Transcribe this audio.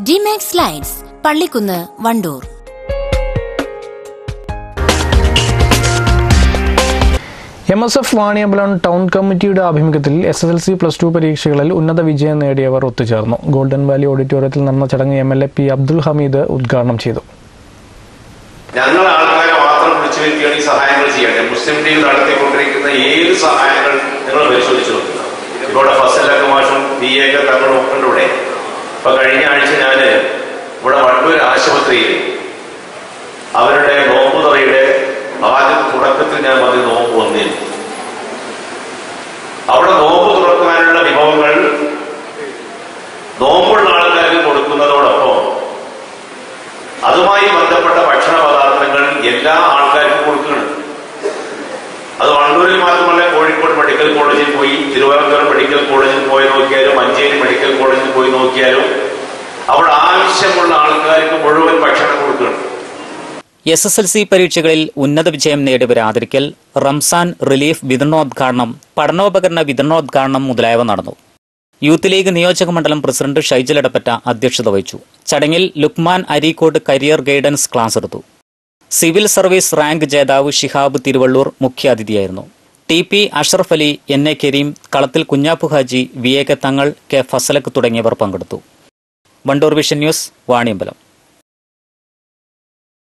ഡിമാക്സ് lights Pallikkunnu Wandoor M S F Vaniyambalam town കമ്മിറ്റിയുടെ ആഭിമുഖ്യത്തിൽ S S L C plus two പരീക്ഷകളിൽ ഉന്നത വിജയം നേടിയവർ ഒത്തുചേർന്നു ഗോൾഡൻ വാലി ഓഡിറ്റോറിയത്തിൽ നടന്ന ചടങ്ങ് M L A P Abdul Hameed ഉദ്ഘാടനം ചെയ്തു ഞങ്ങൾ ആൾക്കാരെ മാത്രം വിളിച്ചു വരുത്തിയാണ് ഈ സഹായങ്ങൾ ചെയ്യേണ്ടത് മുസ്ലിം ലീഗ് നടത്തിക്കൊണ്ടിരിക്കുന്ന ഏത് സഹായങ്ങൾ നിങ്ങൾ പരിശോധിച്ചു നോക്കുക ഇവിടെ ഫസലൊക്കെ മാഷും ബി എ ഒക്കെ തങ്ങളും ഒക്കെ ഉണ്ട് ഇവിടെ ഇപ്പൊ കഴിഞ്ഞ ആഴ്ച ഞാൻ ഇവിടെ വണ്ടൂർ ആശുപത്രിയിൽ അവരുടെ നോമ്പ് തുറയുടെ ആദ്യം തുടക്കത്തിൽ ഞാൻ വന്ന് നോമ്പ് വന്നിരുന്നു അവിടെ നോമ്പ് തുറക്കാനുള്ള വിഭവങ്ങൾ നോമ്പുള്ള ആൾക്കാർക്ക് കൊടുക്കുന്നതോടൊപ്പം അതുമായി ബന്ധപ്പെട്ട ഭക്ഷണ പദാർത്ഥങ്ങൾ എല്ലാ ആൾക്കാർക്കും കൊടുക്കണം അത് വണ്ടൂരിൽ മാത്രമല്ല കോഴിക്കോട് മെഡിക്കൽ കോളേജിൽ പോയി തിരുവനന്തപുരം മെഡിക്കൽ കോളേജിൽ പോയി നോക്കിയാലും മഞ്ചേരി മെഡിക്കൽ കോളേജിൽ പോയി നോക്കിയാലും അവിടെ ആവശ്യമുള്ള ആൾക്കാർക്ക് മുഴുവൻ ഭക്ഷണം കൊടുക്കണം എസ് എസ് എൽ സി പരീക്ഷകളിൽ ഉന്നത വിജയം നേടിയവരെ ആദരിക്കൽ റംസാൻ റിലീഫ് വിതരണോദ്ഘാടനം പഠനോപകരണ വിതരണോദ്ഘാടനം മുതലായവ നടന്നു യൂത്ത് ലീഗ് നിയോജക മണ്ഡലം പ്രസിഡന്റ് ഷൈജൽ എടപ്പറ്റ അധ്യക്ഷത വഹിച്ചു ചടങ്ങിൽ Luqman Areekode career guidance class എടുത്തു സിവിൽ സർവീസ് റാങ്ക് ജേതാവ് ഷിഹാബ് തിരുവള്ളൂർ മുഖ്യാതിഥിയായിരുന്നു T P Ashraf Ali N A Kareem Kalathil Kunhappu Haji V A K Thangal K ഫസലക്ക് തുടങ്ങിയവർ പങ്കെടുത്തു വണ്ടൂർ വിഷൻ ന്യൂസ് വാണിയമ്പലം